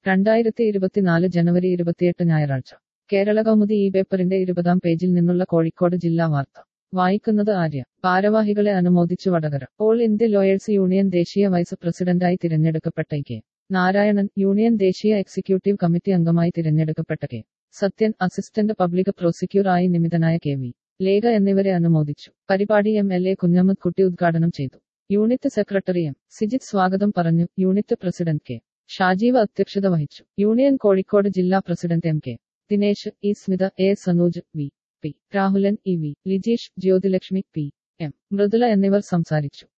രണ്ടായിരത്തി ഇരുപത്തിനാല് ജനുവരി ഇരുപത്തിയെട്ട് ഞായറാഴ്ച കേരള കൗമുദി ഈ പേപ്പറിന്റെ ഇരുപതാം പേജിൽ നിന്നുള്ള കോഴിക്കോട് ജില്ലാ വാർത്ത വായിക്കുന്നത് ആര്യ ഭാരവാഹികളെ അനുമോദിച്ചു Vadakara all India lawyers union ദേശീയ വൈസ് പ്രസിഡന്റായി തിരഞ്ഞെടുക്കപ്പെട്ട കെ നാരായണൻ യൂണിയൻ ദേശീയ എക്സിക്യൂട്ടീവ് കമ്മിറ്റി അംഗമായി തിരഞ്ഞെടുക്കപ്പെട്ട K Sathyan assistant public prosecutor ആയി നിയമിതനായ കെ വി ലേഖ എന്നിവരെ അനുമോദിച്ചു പരിപാടി എം എൽ എ കുഞ്ഞമ്മദ് കുട്ടി ഉദ്ഘാടനം ചെയ്തു യൂണിറ്റ് സെക്രട്ടറി എം സിജിത് സ്വാഗതം പറഞ്ഞു യൂണിറ്റ് പ്രസിഡന്റ് കെ ഷാജീവ് അധ്യക്ഷത വഹിച്ചു യൂണിയൻ കോഴിക്കോട് ജില്ലാ president M K Dinesh E Smitha A Sanuj V P Rahulan E V Lijeesh Jyothilakshmi P M Mridula എന്നിവർ സംസാരിച്ചു